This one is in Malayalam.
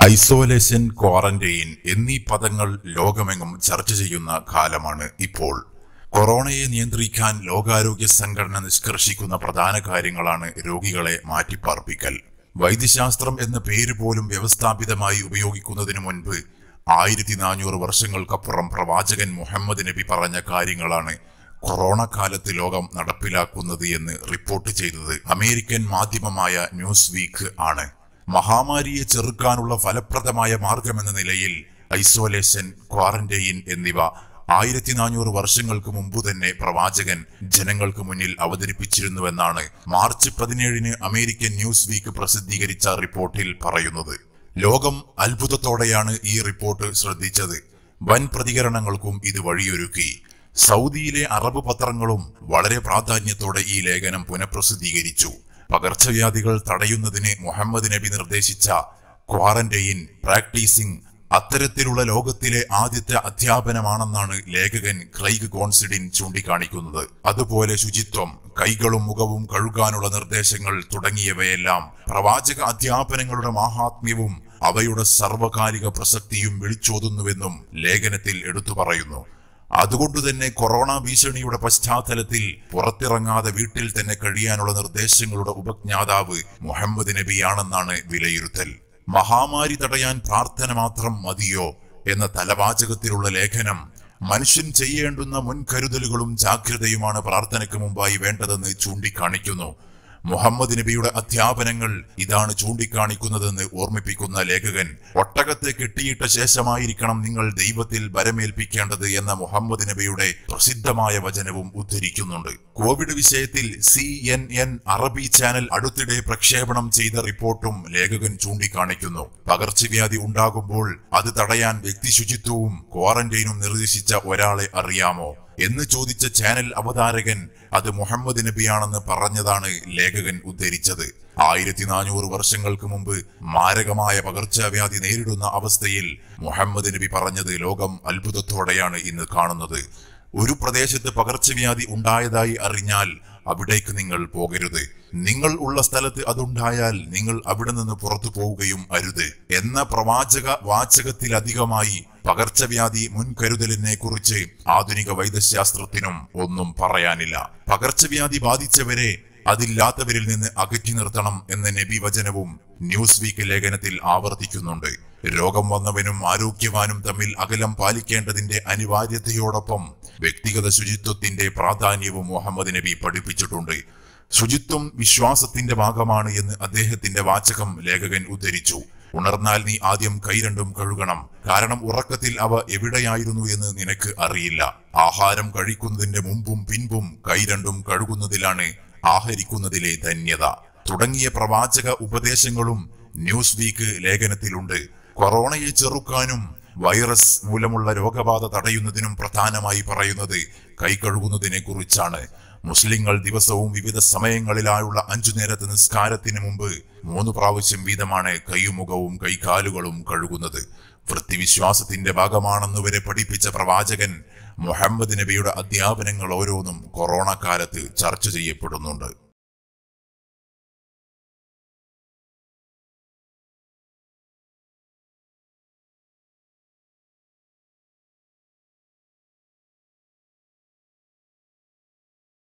ഐസോലേഷൻ ക്വാറന്റൈൻ എന്നീ പദങ്ങൾ ലോകമെങ്ങും ചർച്ച ചെയ്യുന്ന കാലമാണ് ഇപ്പോൾ കൊറോണയെ നിയന്ത്രിക്കാൻ ലോകാരോഗ്യ സംഘടന നിഷ്കർഷിക്കുന്ന പ്രധാന കാര്യങ്ങളാണ് രോഗികളെ മാറ്റിപ്പാർപ്പിക്കൽ വൈദ്യശാസ്ത്രം എന്ന പേര് പോലും വ്യവസ്ഥാപിതമായി ഉപയോഗിക്കുന്നതിനു മുൻപ് ആയിരത്തി നാനൂറ് വർഷങ്ങൾക്കപ്പുറം പ്രവാചകൻ മുഹമ്മദ് നബി പറഞ്ഞ കാര്യങ്ങളാണ് കൊറോണ കാലത്ത് ലോകം നടപ്പിലാക്കുന്നത് എന്ന് റിപ്പോർട്ട് ചെയ്തത് അമേരിക്കൻ മാധ്യമമായ ന്യൂസ് വീക്ക് ആണ് മഹാമാരിയെ ചെറുക്കാനുള്ള ഫലപ്രദമായ മാർഗമെന്ന നിലയിൽ ഐസോലേഷൻ ക്വാറന്റൈൻ എന്നിവ ആയിരത്തി നാനൂറ് വർഷങ്ങൾക്ക് മുമ്പ് തന്നെ പ്രവാചകൻ ജനങ്ങൾക്ക് മുന്നിൽ അവതരിപ്പിച്ചിരുന്നുവെന്നാണ് മാർച്ച് പതിനേഴിന് അമേരിക്കൻ ന്യൂസ് വീക്ക് പ്രസിദ്ധീകരിച്ച റിപ്പോർട്ടിൽ പറയുന്നത് ലോകം അത്ഭുതത്തോടെയാണ് ഈ റിപ്പോർട്ട് ശ്രദ്ധിച്ചത് വൻ പ്രതികരണങ്ങൾക്കും ഇത് വഴിയൊരുക്കി സൗദിയിലെ അറബ് പത്രങ്ങളും വളരെ പ്രാധാന്യത്തോടെ ഈ ലേഖനം പുനഃപ്രസിദ്ധീകരിച്ചു പകർച്ചവ്യാധികൾ തടയുന്നതിന് മുഹമ്മദ് നബി നിർദ്ദേശിച്ച ക്വാറന്റൈൻ പ്രാക്ടീസിംഗ് അത്തരത്തിലുള്ള ലോകത്തിലെ ആദ്യത്തെ അധ്യാപനമാണെന്നാണ് ലേഖകൻ ക്രൈഗ് കോൺസിഡിൻ ചൂണ്ടിക്കാണിക്കുന്നത് അതുപോലെ ശുചിത്വം കൈകളും മുഖവും കഴുകാനുള്ള നിർദ്ദേശങ്ങൾ തുടങ്ങിയവയെല്ലാം പ്രവാചക അധ്യാപനങ്ങളുടെ മാഹാത്മ്യവും അവയുടെ സർവകാലിക പ്രസക്തിയും വിളിച്ചോതുന്നുവെന്നും ലേഖനത്തിൽ എടുത്തു പറയുന്നു അതുകൊണ്ട് തന്നെ കൊറോണ ഭീഷണിയുടെ പശ്ചാത്തലത്തിൽ പുറത്തിറങ്ങാതെ വീട്ടിൽ തന്നെ കഴിയാനുള്ള നിർദ്ദേശങ്ങളുടെ ഉപജ്ഞാതാവ് മുഹമ്മദ് നബിയാണെന്നാണ് വിലയിരുത്തൽ മഹാമാരി തടയാൻ പ്രാർത്ഥന മാത്രം മതിയോ എന്ന തലവാചകത്തിലുള്ള ലേഖനം മനുഷ്യൻ ചെയ്യേണ്ടുന്ന മുൻകരുതലുകളും ജാഗ്രതയുമാണ് പ്രാർത്ഥനയ്ക്ക് മുമ്പായി വേണ്ടതെന്ന് ചൂണ്ടിക്കാണിക്കുന്നു മുഹമ്മദ് നബിയുടെ അധ്യാപനങ്ങൾ ഇതാണ് ചൂണ്ടിക്കാണിക്കുന്നതെന്ന് ഓർമ്മിപ്പിക്കുന്ന ലേഖകൻ ഒട്ടകത്തെ കെട്ടിയിട്ട ശേഷമായിരിക്കണം നിങ്ങൾ ദൈവത്തിൽ ബരമേൽപ്പിക്കേണ്ടത് എന്ന മുഹമ്മദ് നബിയുടെ പ്രസിദ്ധമായ വചനവും ഉദ്ധരിക്കുന്നുണ്ട് കോവിഡ് വിഷയത്തിൽ സി എൻ എൻ അറബി ചാനൽ അടുത്തിടെ പ്രക്ഷേപണം ചെയ്ത റിപ്പോർട്ടും ലേഖകൻ ചൂണ്ടിക്കാണിക്കുന്നു പകർച്ചവ്യാധി ഉണ്ടാകുമ്പോൾ അത് തടയാൻ വ്യക്തി ശുചിത്വവും ക്വാറന്റൈനും നിർദ്ദേശിച്ച ഒരാളെ അറിയാമോ എന്ന് ചോദിച്ച ചാനൽ അവതാരകൻ അത് മുഹമ്മദ് നബിയാണെന്ന് പറഞ്ഞതാണ് ലേഖകൻ ഉദ്ധരിച്ചത് ആയിരത്തി നാനൂറ് വർഷങ്ങൾക്ക് മുമ്പ് മാരകമായ പകർച്ചവ്യാധി നേരിടുന്ന അവസ്ഥയിൽ മുഹമ്മദ് നബി പറഞ്ഞത് ലോകം അത്ഭുതത്തോടെയാണ് ഇന്ന് കാണുന്നത് ഒരു പ്രദേശത്ത് പകർച്ചവ്യാധി ഉണ്ടായതായി അറിഞ്ഞാൽ അവിടേക്ക് നിങ്ങൾ പോകരുത് നിങ്ങൾ ഉള്ള സ്ഥലത്ത് അതുണ്ടായാൽ നിങ്ങൾ അവിടെ നിന്ന് പുറത്തു പോവുകയും അരുത് എന്ന പ്രവാചക വാചകത്തിലധികമായി പകർച്ചവ്യാധി മുൻകരുതലിനെ കുറിച്ച് ആധുനിക വൈദ്യശാസ്ത്രത്തിനും ഒന്നും പറയാനില്ല പകർച്ചവ്യാധി ബാധിച്ചവരെ അതില്ലാത്തവരിൽ നിന്ന് അകറ്റി നിർത്തണം എന്ന നബി വചനവും ന്യൂസ് വീക്ക് ലേഖനത്തിൽ ആവർത്തിക്കുന്നുണ്ട് രോഗം വന്നവനും ആരോഗ്യവാനും തമ്മിൽ അകലം പാലിക്കേണ്ടതിന്റെ അനിവാര്യതയോടൊപ്പം വ്യക്തിഗത ശുചിത്വത്തിന്റെ പ്രാധാന്യവും മുഹമ്മദ് നബി പഠിപ്പിച്ചിട്ടുണ്ട് ശുചിത്വം വിശ്വാസത്തിന്റെ ഭാഗമാണ് എന്ന് അദ്ദേഹത്തിന്റെ വാചകം ലേഖകൻ ഉദ്ധരിച്ചു ഉണർന്നാൽ നീ ആദ്യം കൈ രണ്ടും കഴുകണം കാരണം ഉറക്കത്തിൽ അവ എവിടെയായിരുന്നു എന്ന് നിനക്ക് അറിയില്ല ആഹാരം കഴിക്കുന്നതിന്റെ മുമ്പും പിൻപും കൈ രണ്ടും കഴുകുന്നതിലാണ് ആഹരിക്കുന്നതിലെ ധന്യത തുടങ്ങിയ പ്രവാചക ഉപദേശങ്ങളും ന്യൂസ് വീക്ക് ലേഖനത്തിലുണ്ട് കൊറോണയെ ചെറുക്കാനും വൈറസ് മൂലമുള്ള രോഗബാധ തടയുന്നതിനും പ്രധാനമായി പറയുന്നത് കൈ കഴുകുന്നതിനെ കുറിച്ചാണ് മുസ്ലിങ്ങൾ ദിവസവും വിവിധ സമയങ്ങളിലായുള്ള അഞ്ചു നേരത്തെ നിസ്കാരത്തിന് മുമ്പ് മൂന്ന് പ്രാവശ്യം വീതമാണ് കൈമുഖവും കൈകാലുകളും കഴുകുന്നത് വൃത്തിവിശ്വാസത്തിന്റെ ഭാഗമാണെന്ന് വരെ പഠിപ്പിച്ച പ്രവാചകൻ മുഹമ്മദ് നബിയുടെ അധ്യാപനങ്ങൾ ഓരോന്നും കൊറോണ കാലത്ത് ചർച്ച ചെയ്യപ്പെടുന്നുണ്ട്